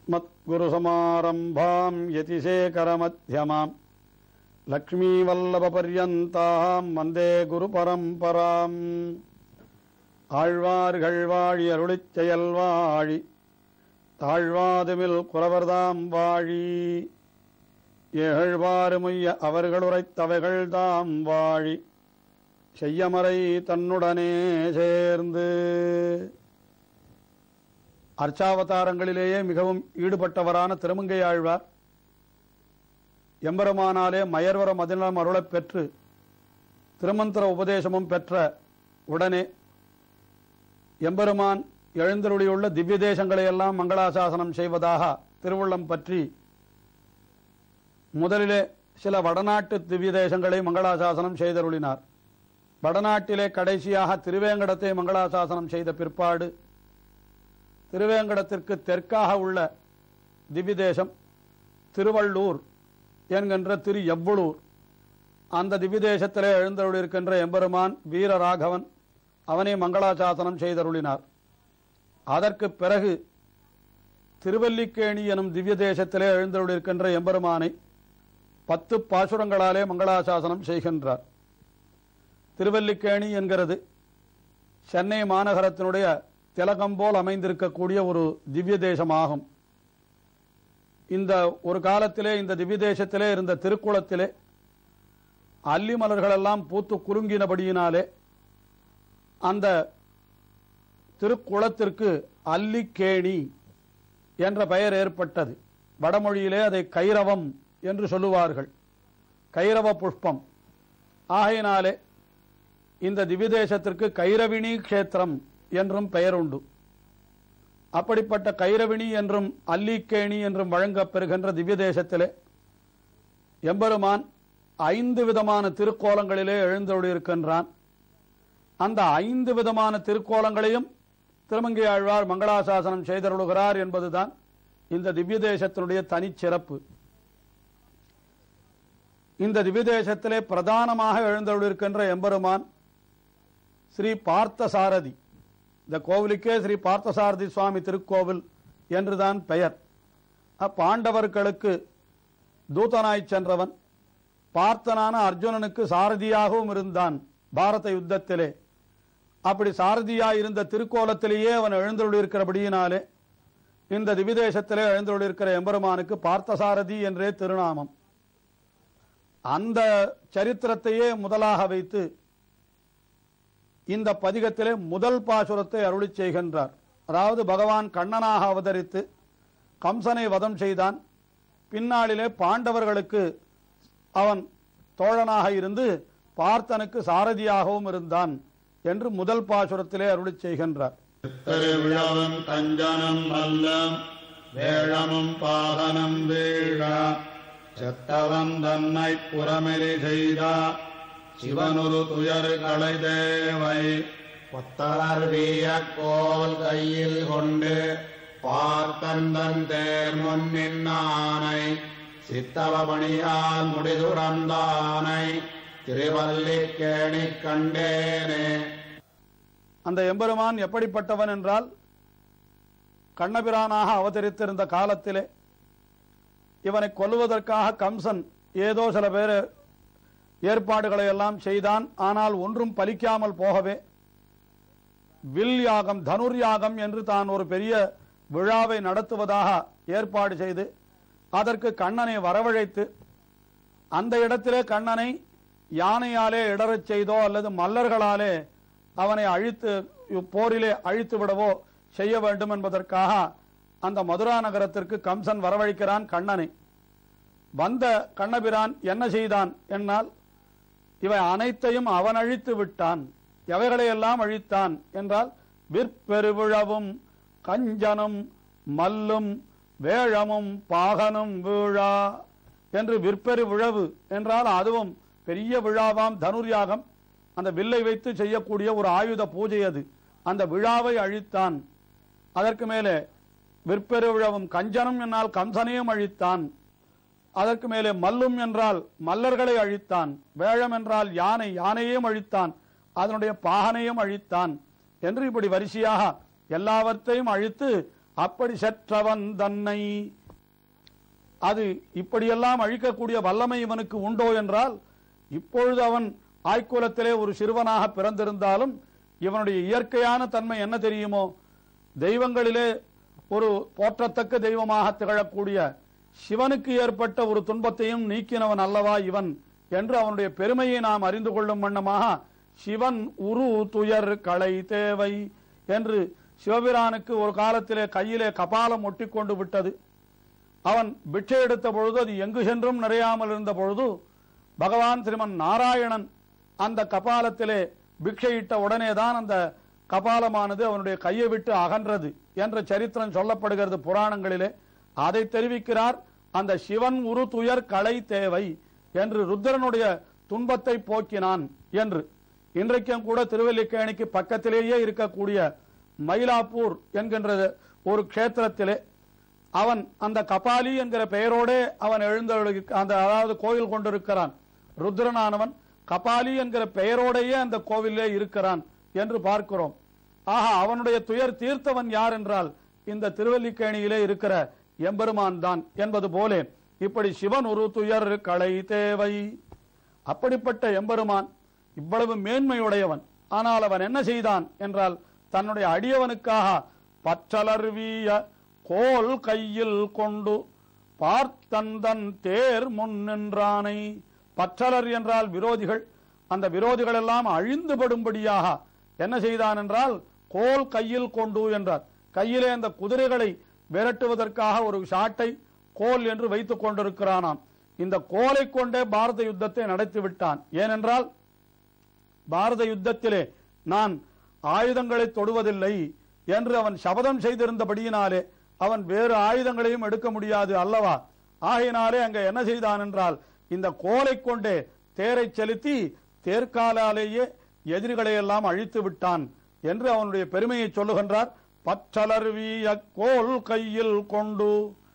अस्मद्गुरुसमारम्भाम् यतिशेखरमध्यमाम् லக்ஷ்மீவல்லபபர்யந்தாம் வந்தே குரு பரம்பராம் ஆழ்வார்கள் வாழி அருளிச் செயல் வாழி தாழ்வாதுமில் குறவர்தாம் வாழி ஏழ்வாறுமுய்ய அவர்களுரைத்தவைகள் தாம் வாழி செய்யமறை தன்னுடனே சேர்ந்து அர்ச்சாவதாரங்களிலேயே மிகவும் ஈடுபட்டவரான திருமங்கை ஆழ்வார் எம்பெருமானாலே மயர்வர மதிநலம் அருளப் பெற்று திருமந்திர உபதேசமும் பெற்ற உடனே எம்பெருமான் எழுந்தருளியுள்ள திவ்ய தேசங்களை எல்லாம் மங்களாசாசனம் செய்வதாக திருவுள்ளம் பற்றி முதலிலே சில வடநாட்டு திவ்ய தேசங்களை மங்களாசாசனம் செய்தருளினார் வடநாட்டிலே கடைசியாக திருவேங்கடத்தை மங்களாசாசனம் செய்த பிற்பாடு திருவேங்கடத்திற்கு தெற்காக உள்ள திவ்ய தேசம் திருவள்ளூர் என்கின்ற திரு எவ்வளூர் அந்த திவ்யதேசத்திலே எழுந்தருளிருக்கின்ற எம்பெருமான் வீரராகவன் அவனை மங்களாசாசனம் செய்தருளினார் அதற்கு பிறகு திருவல்லிக்கேணி எனும் திவ்ய தேசத்திலே எழுந்தருளிருக்கின்ற எம்பெருமானை பத்து பாசுரங்களாலே மங்களாசாசனம் செய்கின்றார் திருவல்லிக்கேணி என்கிறது சென்னை மாநகரத்தினுடைய திலகம் போல் அமைந்திருக்கக்கூடிய ஒரு திவ்ய தேசமாகும் இந்த ஒரு காலத்திலே இந்த திவ்ய தேசத்திலே இருந்த திருக்குளத்திலே அல்லி மலர்கள் எல்லாம் பூத்து குலுங்கினபடியினாலே அந்த திருக்குளத்திற்கு அல்லிக்கேணி என்ற பெயர் ஏற்பட்டது வடமொழியிலே அதை கைரவம் என்று சொல்லுவார்கள் கைரவ புஷ்பம் ஆகையினாலே இந்த திவ்யதேசத்திற்கு கைரவிணி க்ஷேத்திரம் என்றும் பெயர் உண்டு அப்படிப்பட்ட கைரவிணி என்றும் அல்லிக்கேணி என்றும் வழங்கப் பெறுகின்ற திவ்ய தேசத்திலே எம்பெருமான் ஐந்து விதமான திருக்கோலங்களிலே எழுந்தருளியிருக்கின்றான் அந்த ஐந்து விதமான திருக்கோலங்களையும் திருமங்கை ஆழ்வார் மங்களாசாசனம் செய்தருளுகிறார் என்பதுதான் இந்த திவ்ய தேசத்தினுடைய தனிச்சிறப்பு இந்த திவ்ய தேசத்திலே பிரதானமாக எழுந்தருளிருக்கின்ற எம்பெருமான் ஸ்ரீ பார்த்தசாரதி இந்த கோவிலுக்கே ஸ்ரீ பார்த்தசாரதி சுவாமி திருக்கோவில் என்றுதான் பெயர் பாண்டவர்களுக்கு தூதனாய் சென்றவன் பார்த்தனான அர்ஜுனனுக்கு சாரதியாகவும் இருந்தான் பாரத யுத்தத்திலே அப்படி சாரதியாய் இருந்த திருக்கோலத்திலேயே அவன் எழுந்தருளிருக்கிறபடியினாலே இந்த திவிதேசத்திலே எழுந்தருளிருக்கிற எம்பெருமானுக்கு பார்த்தசாரதி என்றே திருநாமம் அந்த சரித்திரத்தையே முதலாக வைத்து இந்த பதிகத்திலே முதல் பாசுரத்தை அருளி செய்கின்றார் அதாவது பகவான் கண்ணனாக அவதரித்து கம்சனை வதம் செய்தான் பின்னாளிலே பாண்டவர்களுக்கு அவன் தோழனாக இருந்து பார்த்தனுக்கு சாரதியாகவும் இருந்தான் என்று முதல் பாசுரத்திலே அருளி செய்கின்றார் திருவிழவும் கஞ்சனம் வல்லம் வேழமும் பாகனம் வீழ செத்தவன் தன்னை புறமெறி செய்தா சிவனுரு துயர் களை தேவை கொத்தவர் வீய கோல் கையில் கொண்டு பார்த்தந்தன் தேர் முன்னின்னானை சித்தவ பணியால் முடிதுறந்தானை திருவல்லிக்கேணி கண்டேனே அந்த எம்பெருமான் எப்படிப்பட்டவன் என்றால் கண்ணபிரானாக அவதரித்திருந்த காலத்திலே இவனை கொல்லுவதற்காக கம்சன் ஏதோ சில பேர் ஏற்பாடுகளை எல்லாம் செய்தான் ஆனால் ஒன்றும் பலிக்காமல் போகவே வில் யாகம் தனுர் யாகம் என்று தான் ஒரு பெரிய விழாவை நடத்துவதாக ஏற்பாடு செய்து அதற்கு கண்ணனை வரவழைத்து அந்த இடத்திலே கண்ணனை யானையாலே இடறச் செய்தோ அல்லது மல்லர்களாலே அவனை அழித்து போரிலே அழித்து விடவோ செய்ய வேண்டும் என்பதற்காக அந்த மதுரா நகரத்திற்கு கம்சன் வரவழைக்கிறான் கண்ணனை வந்த கண்ணபிரான் என்ன செய்தான் என்னால் இவை அனைத்தையும் அவன் அழித்து விட்டான் எவைகளையெல்லாம் அழித்தான் என்றால் விற்பெருவிழவும் கஞ்சனும் மல்லும் வேழமும் பாகனும் வீழா என்று விற்பெரு விழவு என்றால் அதுவும் பெரிய விழாவாம் தனுர்யாகம் அந்த வில்லை வைத்து செய்யக்கூடிய ஒரு ஆயுத பூஜை அது அந்த விழாவை அழித்தான் அதற்கு மேலே விற்பெரு விழவும் கஞ்சனும் என்னால் கம்சனையும் அழித்தான் அதற்கு மேலே மல்லும் என்றால் மல்லர்களை அழித்தான் வேழம் என்றால் யானை யானையையும் அழித்தான் அதனுடைய பாகனையும் அழித்தான் என்று இப்படி வரிசையாக எல்லாவற்றையும் அழித்து அப்படி செற்றவன் தன்னை அது இப்படியெல்லாம் அழிக்கக்கூடிய வல்லமை இவனுக்கு உண்டோ என்றால் இப்பொழுது அவன் ஆய்க்குலத்திலே ஒரு சிறுவனாக பிறந்திருந்தாலும் இவனுடைய இயற்கையான தன்மை என்ன தெரியுமோ தெய்வங்களிலே ஒரு போற்றத்தக்க தெய்வமாக திகழக்கூடிய சிவனுக்கு ஏற்பட்ட ஒரு துன்பத்தையும் நீக்கினவன் அல்லவா இவன் என்று அவனுடைய பெருமையை நாம் அறிந்து கொள்ளும் வண்ணமாக சிவன் உரு துயர் களை தேவை என்று சிவபிரானுக்கு ஒரு காலத்திலே கையிலே கபாலம் ஒட்டிக்கொண்டு விட்டது அவன் பிட்சை எடுத்த பொழுது அது எங்கு சென்றும் நிறையாமல் இருந்த பொழுது பகவான் ஸ்ரீமன் நாராயணன் அந்த கபாலத்திலே பிக்ஷையிட்ட உடனேதான் அந்த கபாலமானது அவனுடைய கையை விட்டு அகன்றது என்ற சரித்திரம் சொல்லப்படுகிறது புராணங்களிலே அதை தெரிவிக்கிறார் அந்த சிவன் உரு துயர் களை தேவை என்று ருத்ரனுடைய துன்பத்தை போக்கினான் என்று இன்றைக்கும் கூட திருவல்லிக்கேணிக்கு பக்கத்திலேயே இருக்கக்கூடிய மயிலாப்பூர் என்கின்ற ஒரு க்ஷேத்திரத்திலே அவன் அந்த கபாலி என்கிற பெயரோடே அவன் எழுந்த அந்த அதாவது கோயில் கொண்டிருக்கிறான் ருத்ரனானவன் கபாலி என்கிற பெயரோடையே அந்த கோவிலே இருக்கிறான் என்று பார்க்கிறோம் ஆக அவனுடைய துயர் தீர்த்தவன் யார் என்றால் இந்த திருவல்லிக்கேணியிலே இருக்கிற எம்பெருமான் தான் என்பது போலே இப்படி சிவன் ஒரு துயர் களை தேவை அப்படிப்பட்ட எம்பெருமான் இவ்வளவு மேன்மையுடையவன் ஆனால் அவன் என்ன செய்தான் என்றால் தன்னுடைய அடியவனுக்காக பற்றலர்விய கோல் கையில் கொண்டு பார்த்தந்தன் தேர் முன் நின்றானை பற்றலர் என்றால் விரோதிகள் அந்த விரோதிகள் எல்லாம் அழிந்துபடும்படியாக என்ன செய்தான் என்றால் கோல் கையில் கொண்டு என்றார் கையிலே அந்த குதிரைகளை விரட்டுவதற்காக ஒரு சாட்டை கோல் என்று வைத்துக் கொண்டிருக்கிறானாம் இந்த கோலை கொண்டே பாரத யுத்தத்தை நடத்தி விட்டான் ஏனென்றால் பாரத யுத்தத்திலே நான் ஆயுதங்களை தொடுவதில்லை என்று அவன் சபதம் செய்திருந்தபடியினாலே அவன் வேறு ஆயுதங்களையும் எடுக்க முடியாது அல்லவா ஆகையினாலே அங்க என்ன செய்தான் என்றால் இந்த கோலை கொண்டே தேரை செலுத்தி தேர்காலாலேயே எதிரிகளை எல்லாம் அழித்து விட்டான் என்று அவனுடைய பெருமையை சொல்லுகின்றார் பற்றலர்விய கோல் கையில் கொண்டு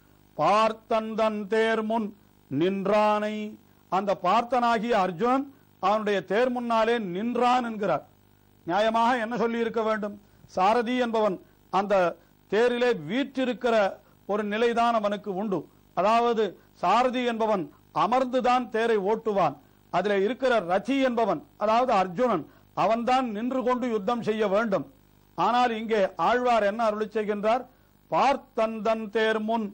பார்த்தந்தன் தேர் முன் நின்றானை அந்த பார்த்தனாகிய அர்ஜுனன் அவனுடைய தேர் முன்னாலே நின்றான் என்கிறார் நியாயமாக என்ன சொல்லி இருக்க வேண்டும் சாரதி என்பவன் அந்த தேரிலே வீற்றிருக்கிற ஒரு நிலைதான் அவனுக்கு உண்டு அதாவது சாரதி என்பவன் அமர்ந்துதான் தேரை ஓட்டுவான் அதிலே இருக்கிற ரதி என்பவன் அதாவது அர்ஜுனன் அவன்தான் நின்று கொண்டு யுத்தம் செய்ய வேண்டும் ஆனால் இங்கே ஆழ்வார் என்ன அருளி செய்கின்றார் பார்த்தந்தன் தேர் முன்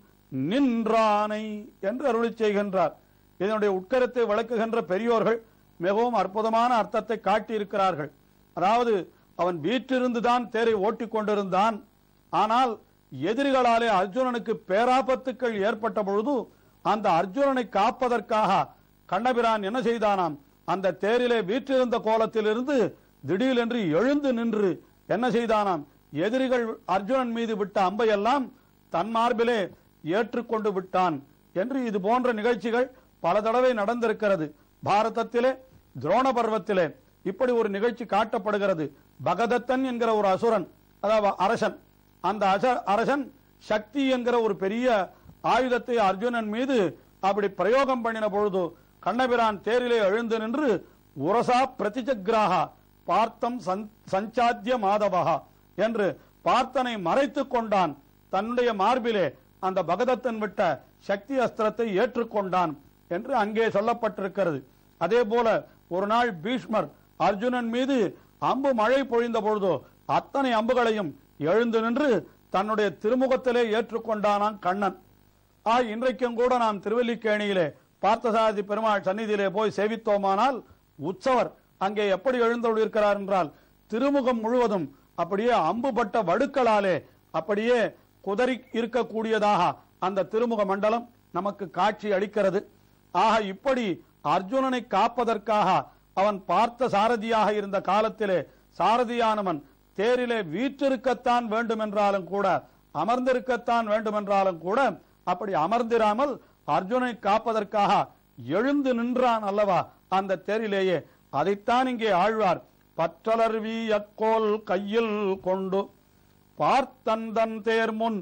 நின்றானை என்று அருளி செய்கின்றார் இதனுடைய உட்கரத்தை விளக்குகின்ற பெரியோர்கள் மிகவும் அற்புதமான அர்த்தத்தை காட்டியிருக்கிறார்கள் அதாவது அவன் வீற்றிருந்துதான் தேரை ஓட்டிக் கொண்டிருந்தான் ஆனால் எதிரிகளாலே அர்ஜுனனுக்கு பேராபத்துக்கள் ஏற்பட்ட பொழுது அந்த அர்ஜுனனை காப்பதற்காக கண்ணபிரான் என்ன செய்தானாம் அந்த தேரிலே வீற்றிருந்த கோலத்திலிருந்து திடீரென்று எழுந்து நின்று என்ன செய்தானாம் எதிரிகள் அர்ஜுனன் மீது விட்ட அம்பையெல்லாம் தன் மார்பிலே ஏற்றுக்கொண்டு விட்டான் என்று இது போன்ற நிகழ்ச்சிகள் பல தடவை நடந்திருக்கிறது பாரதத்திலே துரோண பர்வத்திலே இப்படி ஒரு நிகழ்ச்சி காட்டப்படுகிறது பகதத்தன் என்கிற ஒரு அசுரன் அதாவது அரசன் அந்த அச- அரசன் சக்தி என்கிற ஒரு பெரிய ஆயுதத்தை அர்ஜுனன் மீது அப்படி பிரயோகம் பண்ணின பொழுது கண்ணபிரான் தேரிலே எழுந்து நின்று உரசா பிரதிஜக்ராகா பார்த்தம் சஞ்- சஞ்சாத்திய மாதவகா என்று பார்த்தனை மறைத்துக் கொண்டான் தன்னுடைய மார்பிலே அந்த பகதத்தன் விட்ட சக்தி அஸ்திரத்தை ஏற்றுக்கொண்டான் என்று அங்கே சொல்லப்பட்டிருக்கிறது அதே போல ஒரு நாள் பீஷ்மர் அர்ஜுனன் மீது அம்பு மழை பொழிந்த பொழுதோ அத்தனை அம்புகளையும் எழுந்து நின்று தன்னுடைய திருமுகத்திலே ஏற்றுக்கொண்டானாம் கண்ணன் ஆ இன்றைக்கும் கூட நாம் திருவல்லிக்கேணியிலே பார்த்தசாரதி பெருமாள் சந்நிதியிலே போய் சேவித்தோமானால் உற்சவர் அங்கே எப்படி எழுந்தருளிருக்கிறார் என்றால் திருமுகம் முழுவதும் அப்படியே அம்புபட்ட வடுக்களாலே அப்படியே குதறி இருக்கக்கூடியதாக அந்த திருமுக மண்டலம் நமக்கு காட்சி அளிக்கிறது ஆக இப்படி அர்ஜுனனை காப்பதற்காக அவன் பார்த்த சாரதியாக இருந்த காலத்திலே சாரதியானவன் தேரிலே வீற்றிருக்கத்தான் வேண்டுமென்றாலும் கூட அமர்ந்திருக்கத்தான் வேண்டுமென்றாலும் கூட அப்படி அமர்ந்திராமல் அர்ஜுனை காப்பதற்காக எழுந்து நின்றான் அல்லவா அந்த தேரிலேயே அதைத்தான் இங்கே ஆழ்வார் பற்றலர்வி அக்கோல் கையில் கொண்டு பார்த்தந்தன் தேர் முன்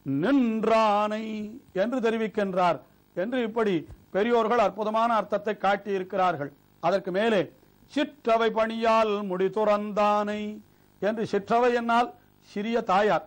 நின்றானை என்று தெரிவிக்கின்றார் என்று இப்படி பெரியோர்கள் அற்புதமான அர்த்தத்தை காட்டியிருக்கிறார்கள் அதற்கு மேலே சிற்றவை பணியால் முடி துறந்தானை என்று சிற்றவை என்னால் சிறிய தாயார்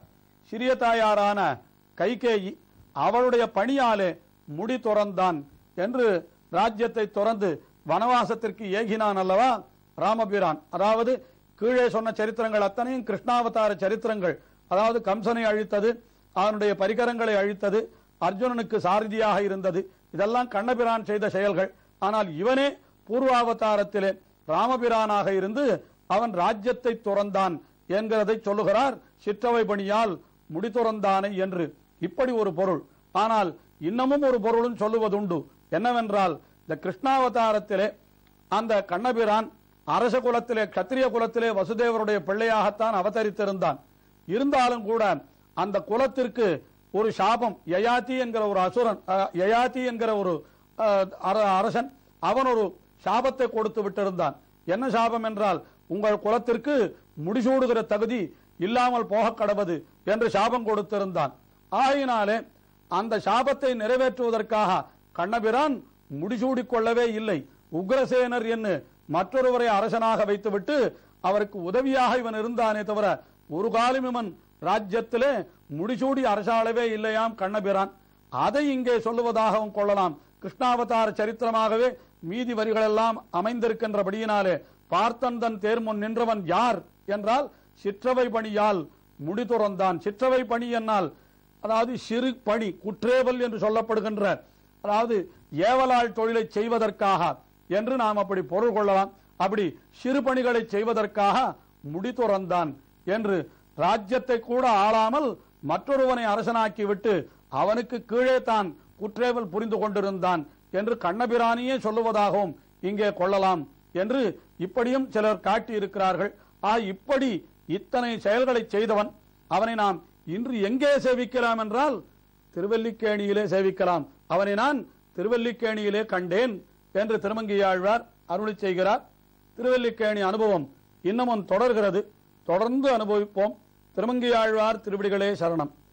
சிறிய தாயாரான கைகேயி அவளுடைய பணியாலே முடி துறந்தான் என்று ராஜ்யத்தை துறந்து வனவாசத்திற்கு ஏகினான் அல்லவா ராமபிரான் அதாவது கீழே சொன்ன சரித்திரங்கள் அத்தனையும் கிருஷ்ணாவதார சரித்திரங்கள் அதாவது கம்சனை அழித்தது அவனுடைய பரிகரங்களை அழித்தது அர்ஜுனனுக்கு சாரதியாக இருந்தது இதெல்லாம் கண்ணபிரான் செய்த செயல்கள் ஆனால் இவனே பூர்வாவதாரத்திலே ராமபிரானாக இருந்து அவன் ராஜ்யத்தை துறந்தான் என்கிறதை சொல்லுகிறார் சிற்றவை பணியால் முடி துறந்தானே என்று இப்படி ஒரு பொருள் ஆனால் இன்னமும் ஒரு பொருளும் சொல்லுவதுண்டு என்னவென்றால் இந்த கிருஷ்ணாவதாரத்திலே அந்த கண்ணபிரான் அரச குலத்திலே கத்திரிய குலத்திலே வசுதேவருடைய பிள்ளையாகத்தான் அவதரித்திருந்தான் இருந்தாலும் கூட அந்த குலத்திற்கு ஒரு சாபம் யயாதி என்கிற ஒரு அசுரன் அஹ், யயாதி என்கிற ஒரு அஹ், அர- அரசன் அவன் ஒரு சாபத்தை கொடுத்து விட்டிருந்தான் என்ன சாபம் என்றால் உங்கள் குலத்திற்கு முடிசூடுகிற தகுதி இல்லாமல் போக கடவது என்று சாபம் கொடுத்திருந்தான் ஆயினாலே அந்த சாபத்தை நிறைவேற்றுவதற்காக கண்ணபிரான் முடிசூடிக் கொள்ளவே இல்லை உக்ரசேனர் என்று மற்றொருவரை அரசனாக வைத்துவிட்டு அவருக்கு உதவியாக இவன் இருந்தானே தவிர ஒரு காலம் இவன் ராஜ்யத்திலே முடிசூடி அரசாளவே இல்லையாம் கண்ணபிரான் அதை இங்கே சொல்லுவதாகவும் கொள்ளலாம் கிருஷ்ணாவதார சரித்திரமாகவே மீதி வரிகளெல்லாம் அமைந்திருக்கின்றபடியினாலே பார்த்தன் தன் தேர்முன் நின்றவன் யார் என்றால் சிற்றவை பணியால் முடி துறந்தான் சிற்றவை பணி என்னால் அதாவது சிறு பணி குற்றேவல் என்று சொல்லப்படுகின்ற அதாவது ஏவலாள் தொழிலை செய்வதற்காக என்று நாம் அப்படி பொருள் கொள்ளலாம் அப்படி சிறு பணிகளை செய்வதற்காக முடி துறந்தான் என்று ராஜ்யத்தை கூட ஆளாமல் மற்றொருவனை அரசனாக்கி விட்டு அவனுக்கு கீழே தான் குற்றேவல் புரிந்து கொண்டிருந்தான் என்று கண்ணபிரானியே சொல்லுவதாகவும் இங்கே கொள்ளலாம் என்று இப்படியும் சிலர் காட்டி இருக்கிறார்கள் ஆ இப்படி இத்தனை செயல்களை செய்தவன் அவனை நாம் இன்று எங்கே சேவிக்கலாம் என்றால் திருவல்லிக்கேணியிலே சேவிக்கலாம் அவனை நான் திருவல்லிக்கேணியிலே கண்டேன் என்று திருமங்கியாழ்வார் அருளி செய்கிறார் திருவல்லிக்கேணி அனுபவம் இன்னமும் தொடர்கிறது தொடர்ந்து அனுபவிப்போம் திருமங்கியாழ்வார் திருவிடிகளே சரணம்